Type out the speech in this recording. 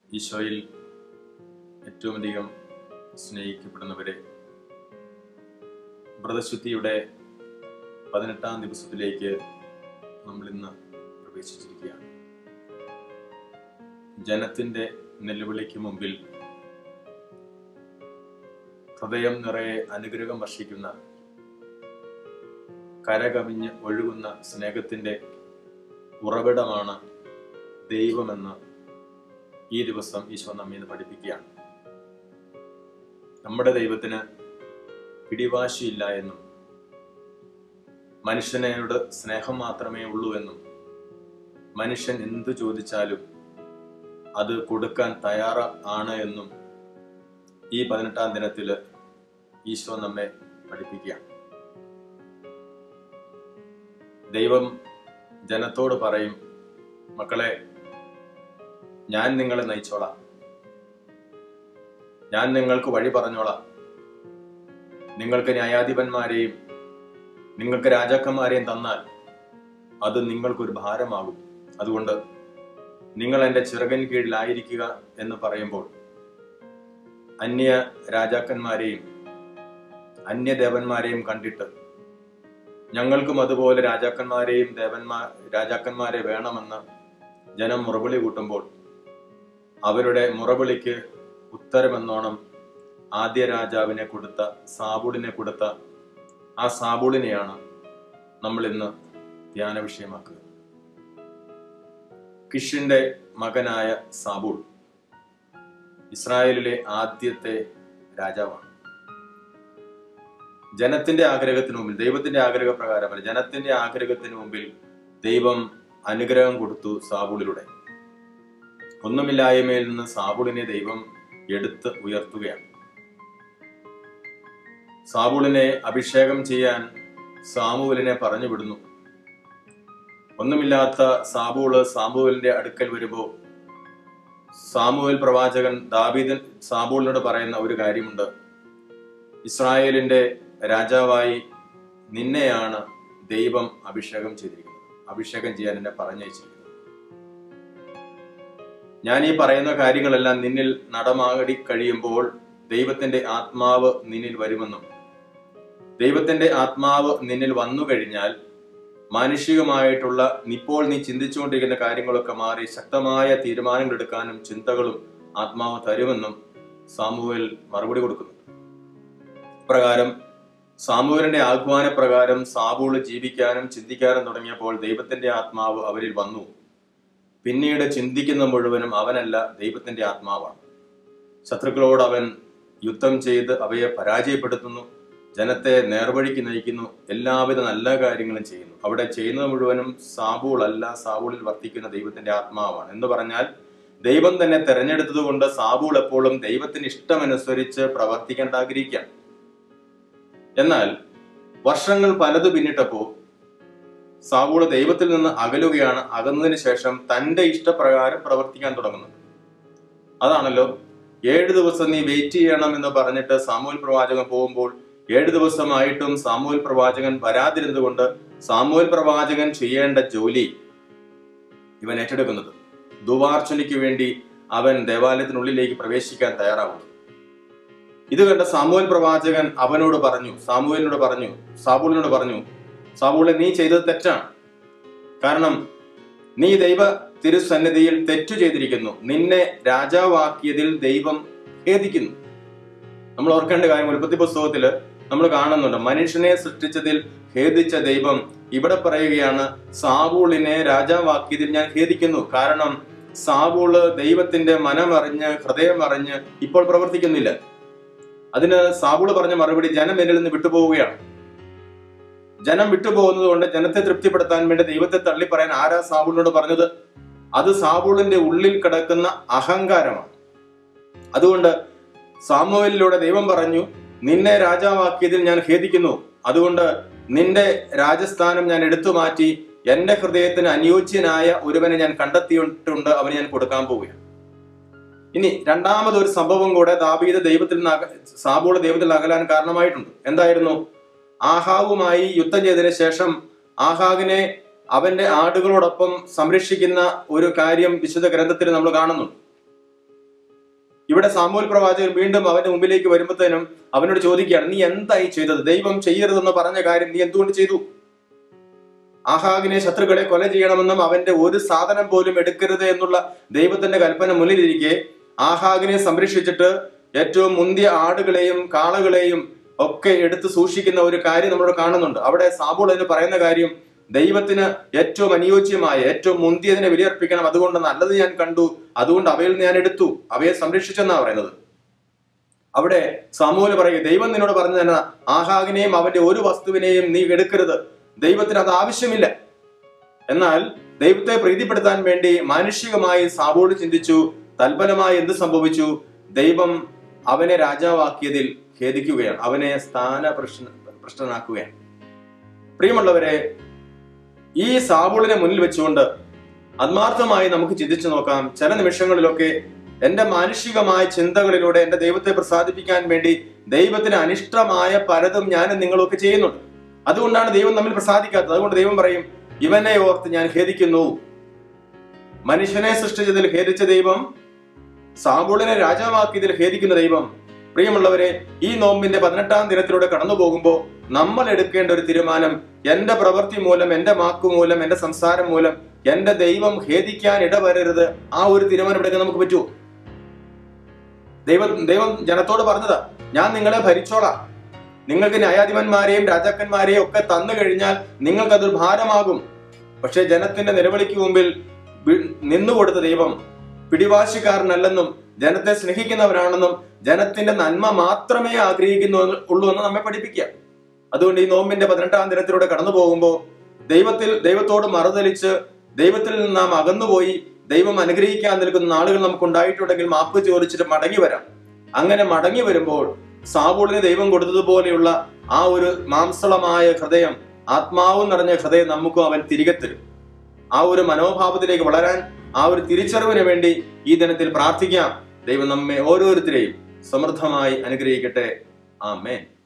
ഈശോയിൽ ഏറ്റവും അധികം സ്നേഹിക്കപ്പെടുന്നവരെ വ്രതശുദ്ധിയുടെ പതിനെട്ടാം ദിവസത്തിലേക്ക് നമ്മൾ ഇന്ന് പ്രവേശിച്ചിരിക്കുകയാണ് ജനത്തിന്റെ നിലവിളിക്ക് മുമ്പിൽ ഹൃദയം നിറയെ അനുഗ്രഹം വർഷിക്കുന്ന കരകവിഞ്ഞ് ഒഴുകുന്ന സ്നേഹത്തിന്റെ ഉറവിടമാണ് ദൈവമെന്ന് ഈ ദിവസം ഈശോ നമ്മെ ഇന്ന് പഠിപ്പിക്കുകയാണ് നമ്മുടെ ദൈവത്തിന് പിടിവാശിയില്ല എന്നും മനുഷ്യനോട് സ്നേഹം മാത്രമേ ഉള്ളൂ എന്നും മനുഷ്യൻ എന്തു ചോദിച്ചാലും അത് കൊടുക്കാൻ തയ്യാറ ആണ് എന്നും ഈ പതിനെട്ടാം ദിനത്തില് ഈശോ നമ്മെ പഠിപ്പിക്കുകയാണ് ദൈവം ജനത്തോട് പറയും മക്കളെ ഞാൻ നിങ്ങളെ നയിച്ചോളാം ഞാൻ നിങ്ങൾക്ക് വഴി പറഞ്ഞോളാം നിങ്ങൾക്ക് ന്യായാധിപന്മാരെയും നിങ്ങൾക്ക് രാജാക്കന്മാരെയും തന്നാൽ അത് നിങ്ങൾക്കൊരു ഭാരമാകും അതുകൊണ്ട് നിങ്ങൾ എൻ്റെ ചിറകൻ കീഴിലായിരിക്കുക എന്ന് പറയുമ്പോൾ അന്യ രാജാക്കന്മാരെയും അന്യദേവന്മാരെയും കണ്ടിട്ട് ഞങ്ങൾക്കും അതുപോലെ രാജാക്കന്മാരെയും ദേവന്മാർ രാജാക്കന്മാരെ വേണമെന്ന് ജനം മുറവിളി കൂട്ടുമ്പോൾ അവരുടെ മുറവിളിക്ക് ഉത്തരമെന്നോണം ആദ്യ രാജാവിനെ കൊടുത്ത സാബൂളിനെ കൊടുത്ത ആ സാബൂളിനെയാണ് നമ്മൾ ഇന്ന് ധ്യാന വിഷയമാക്കുക കിഷിന്റെ മകനായ സാബൂൾ ഇസ്രായേലിലെ ആദ്യത്തെ രാജാവാണ് ജനത്തിന്റെ ആഗ്രഹത്തിന് മുമ്പിൽ ദൈവത്തിന്റെ ആഗ്രഹപ്രകാരമല്ല ജനത്തിന്റെ ആഗ്രഹത്തിന് മുമ്പിൽ ദൈവം അനുഗ്രഹം കൊടുത്തു സാബൂളിലൂടെ ഒന്നുമില്ലായ്മയിൽ നിന്ന് സാബൂളിനെ ദൈവം എടുത്ത് ഉയർത്തുകയാണ് സാബൂളിനെ അഭിഷേകം ചെയ്യാൻ സാമുവലിനെ പറഞ്ഞു വിടുന്നു ഒന്നുമില്ലാത്ത സാബൂള് സാമുവലിന്റെ അടുക്കൽ വരുമ്പോ സാമുവൽ പ്രവാചകൻ ദാവീദൻ സാബൂളിനോട് പറയുന്ന ഒരു കാര്യമുണ്ട് ഇസ്രായേലിന്റെ രാജാവായി നിന്നെയാണ് ദൈവം അഭിഷേകം ചെയ്തിരിക്കുന്നത് അഭിഷേകം ചെയ്യാൻ എന്നെ പറഞ്ഞയച്ചിരിക്കുന്നത് ഞാൻ ഈ പറയുന്ന കാര്യങ്ങളെല്ലാം നിന്നിൽ നടമാടി കഴിയുമ്പോൾ ദൈവത്തിന്റെ ആത്മാവ് നിന്നിൽ വരുമെന്നും ദൈവത്തിന്റെ ആത്മാവ് നിന്നിൽ വന്നു കഴിഞ്ഞാൽ മാനുഷികമായിട്ടുള്ള ഇപ്പോൾ നീ ചിന്തിച്ചുകൊണ്ടിരിക്കുന്ന കാര്യങ്ങളൊക്കെ മാറി ശക്തമായ തീരുമാനങ്ങൾ എടുക്കാനും ചിന്തകളും ആത്മാവ് തരുമെന്നും സാമുവൽ മറുപടി കൊടുക്കുന്നു പ്രകാരം സാമൂഹലിന്റെ ആഹ്വാന പ്രകാരം സാബൂള് ജീവിക്കാനും ചിന്തിക്കാനും തുടങ്ങിയപ്പോൾ ദൈവത്തിന്റെ ആത്മാവ് അവരിൽ വന്നു പിന്നീട് ചിന്തിക്കുന്ന മുഴുവനും അവനല്ല ദൈവത്തിന്റെ ആത്മാവാണ് ശത്രുക്കളോട് അവൻ യുദ്ധം ചെയ്ത് അവയെ പരാജയപ്പെടുത്തുന്നു ജനത്തെ നേർവഴിക്ക് നയിക്കുന്നു എല്ലാവിധ നല്ല കാര്യങ്ങളും ചെയ്യുന്നു അവിടെ ചെയ്യുന്നത് മുഴുവനും സാബൂൾ അല്ല സാബൂളിൽ വർത്തിക്കുന്ന ദൈവത്തിന്റെ ആത്മാവാണ് എന്ന് പറഞ്ഞാൽ ദൈവം തന്നെ തെരഞ്ഞെടുത്തത് കൊണ്ട് സാബൂൾ എപ്പോഴും ദൈവത്തിന് ഇഷ്ടമനുസരിച്ച് പ്രവർത്തിക്കേണ്ട ആഗ്രഹിക്കാം എന്നാൽ വർഷങ്ങൾ പലത് പിന്നിട്ടപ്പോ സാവൂള് ദൈവത്തിൽ നിന്ന് അകലുകയാണ് അകന്നതിന് ശേഷം തന്റെ ഇഷ്ടപ്രകാരം പ്രവർത്തിക്കാൻ തുടങ്ങുന്നത് അതാണല്ലോ ഏഴ് ദിവസം നീ വെയിറ്റ് ചെയ്യണം എന്ന് പറഞ്ഞിട്ട് സാമൂൽ പ്രവാചകൻ പോകുമ്പോൾ ഏഴ് ദിവസമായിട്ടും സാമൂൽ പ്രവാചകൻ വരാതിരുന്നുകൊണ്ട് സാമൂൽ പ്രവാചകൻ ചെയ്യേണ്ട ജോലി ഇവൻ ഏറ്റെടുക്കുന്നത് ദുവാർച്ചനയ്ക്ക് വേണ്ടി അവൻ ദേവാലയത്തിനുള്ളിലേക്ക് പ്രവേശിക്കാൻ തയ്യാറാവുന്നു ഇത് കണ്ട സാമൂഹൽ പ്രവാചകൻ അവനോട് പറഞ്ഞു സാമൂഹലിനോട് പറഞ്ഞു സാബൂളിനോട് പറഞ്ഞു സാബൂളെ നീ ചെയ്തത് തെറ്റാണ് കാരണം നീ ദൈവ തിരുസന്നിധിയിൽ തെറ്റു ചെയ്തിരിക്കുന്നു നിന്നെ രാജാവാക്കിയതിൽ ദൈവം ഖേദിക്കുന്നു നമ്മൾ ഓർക്കേണ്ട കാര്യം ഉൽപ്പത്തി പുസ്തകത്തില് നമ്മൾ കാണുന്നുണ്ട് മനുഷ്യനെ സൃഷ്ടിച്ചതിൽ ഖേദിച്ച ദൈവം ഇവിടെ പറയുകയാണ് സാബൂളിനെ രാജാവാക്കിയതിൽ ഞാൻ ഖേദിക്കുന്നു കാരണം സാബൂള് ദൈവത്തിന്റെ മനമറിഞ്ഞ് ഹൃദയം അറിഞ്ഞ് ഇപ്പോൾ പ്രവർത്തിക്കുന്നില്ല അതിന് സാബുള് പറഞ്ഞ മറുപടി ജനം എന്നിൽ നിന്ന് വിട്ടുപോവുകയാണ് ജനം വിട്ടുപോകുന്നത് കൊണ്ട് ജനത്തെ തൃപ്തിപ്പെടുത്താൻ വേണ്ടി ദൈവത്തെ തള്ളി പറയാൻ ആരാ സാബുളിനോട് പറഞ്ഞത് അത് സാബുളിന്റെ ഉള്ളിൽ കിടക്കുന്ന അഹങ്കാരമാണ് അതുകൊണ്ട് സാമുവലിലൂടെ ദൈവം പറഞ്ഞു നിന്നെ രാജാവാക്കിയതിൽ ഞാൻ ഖേദിക്കുന്നു അതുകൊണ്ട് നിന്റെ രാജസ്ഥാനം ഞാൻ എടുത്തു മാറ്റി എന്റെ ഹൃദയത്തിന് അനുയോജ്യനായ ഒരുവനെ ഞാൻ കണ്ടെത്തിയിട്ടുണ്ട് അവന് ഞാൻ കൊടുക്കാൻ പോവുകയാണ് ഇനി രണ്ടാമത് ഒരു സംഭവം കൂടെ ദാവീദ് ദൈവത്തിൽ നിന്ന് അക- സാബൂള് ദൈവത്തിൽ നിന്ന് അകലാൻ കാരണമായിട്ടുണ്ട് എന്തായിരുന്നു ആഹാവുമായി യുദ്ധം ചെയ്തതിന് ശേഷം ആഹാവിനെ അവന്റെ ആടുകളോടൊപ്പം സംരക്ഷിക്കുന്ന ഒരു കാര്യം വിശുദ്ധ ഗ്രന്ഥത്തിൽ നമ്മൾ കാണുന്നുണ്ട് ഇവിടെ സാമൂൽ പ്രവാചകൻ വീണ്ടും അവന്റെ മുമ്പിലേക്ക് വരുമ്പോഴത്തേനും അവനോട് ചോദിക്കുകയാണ് നീ എന്തായി ചെയ്തത് ദൈവം ചെയ്യരുതെന്ന് പറഞ്ഞ കാര്യം നീ എന്തുകൊണ്ട് ചെയ്തു ആഹാഗിനെ ശത്രുക്കളെ കൊല ചെയ്യണമെന്നും അവന്റെ ഒരു സാധനം പോലും എടുക്കരുത് എന്നുള്ള ദൈവത്തിന്റെ കൽപ്പന മുന്നിലിരിക്കെ ആഹാഗിനെ സംരക്ഷിച്ചിട്ട് ഏറ്റവും മുന്തിയ ആടുകളെയും കാളകളെയും ഒക്കെ എടുത്ത് സൂക്ഷിക്കുന്ന ഒരു കാര്യം നമ്മൾ കാണുന്നുണ്ട് അവിടെ സാബുൾ എന്ന് പറയുന്ന കാര്യം ദൈവത്തിന് ഏറ്റവും അനുയോജ്യമായ ഏറ്റവും മുന്തിയതിനെ വിലയർപ്പിക്കണം അതുകൊണ്ട് നല്ലത് ഞാൻ കണ്ടു അതുകൊണ്ട് അവയിൽ നിന്ന് ഞാൻ എടുത്തു അവയെ സംരക്ഷിച്ചെന്നാ പറയുന്നത് അവിടെ സാമൂല് പറയുക ദൈവം നിന്നോട് പറഞ്ഞു തന്നെ ആഹാഗിനെയും അവന്റെ ഒരു വസ്തുവിനെയും നീ എടുക്കരുത് ദൈവത്തിന് അത് ആവശ്യമില്ല എന്നാൽ ദൈവത്തെ പ്രീതിപ്പെടുത്താൻ വേണ്ടി മാനുഷികമായി സാബോട് ചിന്തിച്ചു തൽഫലമായി എന്ത് സംഭവിച്ചു ദൈവം അവനെ രാജാവാക്കിയതിൽ ഖേദിക്കുകയാണ് അവനെ സ്ഥാന പ്രശ്നനാക്കുകയാണ് പ്രിയമുള്ളവരെ ഈ സാബുളിനെ മുന്നിൽ വെച്ചുകൊണ്ട് ആത്മാർത്ഥമായി നമുക്ക് ചിന്തിച്ചു നോക്കാം ചില നിമിഷങ്ങളിലൊക്കെ എന്റെ മാനുഷികമായ ചിന്തകളിലൂടെ എന്റെ ദൈവത്തെ പ്രസാദിപ്പിക്കാൻ വേണ്ടി ദൈവത്തിന് അനിഷ്ടമായ പലതും ഞാനും നിങ്ങളൊക്കെ ചെയ്യുന്നുണ്ട് അതുകൊണ്ടാണ് ദൈവം നമ്മിൽ പ്രസാദിക്കാത്തത് അതുകൊണ്ട് ദൈവം പറയും ഇവനെ ഓർത്ത് ഞാൻ ഖേദിക്കുന്നു മനുഷ്യനെ സൃഷ്ടിച്ചതിൽ ഖേദിച്ച ദൈവം സാബുളിനെ രാജാവാക്കിയതിൽ ഖേദിക്കുന്ന ദൈവം പ്രിയമുള്ളവരെ ഈ നോമ്പിന്റെ പതിനെട്ടാം ദിനത്തിലൂടെ കടന്നു പോകുമ്പോൾ നമ്മൾ എടുക്കേണ്ട ഒരു തീരുമാനം എന്റെ പ്രവൃത്തി മൂലം എന്റെ വാക്കു മൂലം എന്റെ സംസാരം മൂലം എന്റെ ദൈവം ഖേദിക്കാൻ ഇടവരരുത് ആ ഒരു തീരുമാനം എടുക്കാൻ നമുക്ക് പറ്റുമോ ദൈവം ദൈവം ജനത്തോട് പറഞ്ഞതാ ഞാൻ നിങ്ങളെ ഭരിച്ചോളാം നിങ്ങൾക്ക് ന്യായാധിപന്മാരെയും രാജാക്കന്മാരെയും ഒക്കെ തന്നു കഴിഞ്ഞാൽ നിങ്ങൾക്ക് അതൊരു ഭാരമാകും പക്ഷെ ജനത്തിന്റെ നിലവിളിക്ക് മുമ്പിൽ വി- നിന്നുകൊടുത്ത ദൈവം പിടിവാശിക്കാരനല്ലെന്നും ജനത്തെ സ്നേഹിക്കുന്നവരാണെന്നും ജനത്തിന്റെ നന്മ മാത്രമേ ആഗ്രഹിക്കുന്നു ഉള്ളൂ എന്ന് നമ്മെ പഠിപ്പിക്കുക അതുകൊണ്ട് ഈ നോമ്പിന്റെ പതിനെട്ടാം ദിനത്തിലൂടെ കടന്നു പോകുമ്പോൾ ദൈവത്തിൽ ദൈവത്തോട് മറുതലിച്ച് ദൈവത്തിൽ നിന്ന് നാം അകന്നുപോയി ദൈവം അനുഗ്രഹിക്കാൻ നിൽക്കുന്ന നാളുകൾ നമുക്ക് ഉണ്ടായിട്ടുണ്ടെങ്കിൽ മാപ്പ് ചോദിച്ചിട്ട് മടങ്ങി വരാം അങ്ങനെ മടങ്ങി വരുമ്പോൾ സാബൂളിന് ദൈവം കൊടുത്തതുപോലെയുള്ള ആ ഒരു മാംസളമായ ഹൃദയം ആത്മാവ് നിറഞ്ഞ ഹൃദയം നമുക്കും അവൻ തിരികെ തരും ആ ഒരു മനോഭാവത്തിലേക്ക് വളരാൻ ആ ഒരു തിരിച്ചറിവിന് വേണ്ടി ഈ ദിനത്തിൽ പ്രാർത്ഥിക്കാം ദൈവം നമ്മെ ഓരോരുത്തരെയും സമൃദ്ധമായി അനുഗ്രഹിക്കട്ടെ ആമേൻ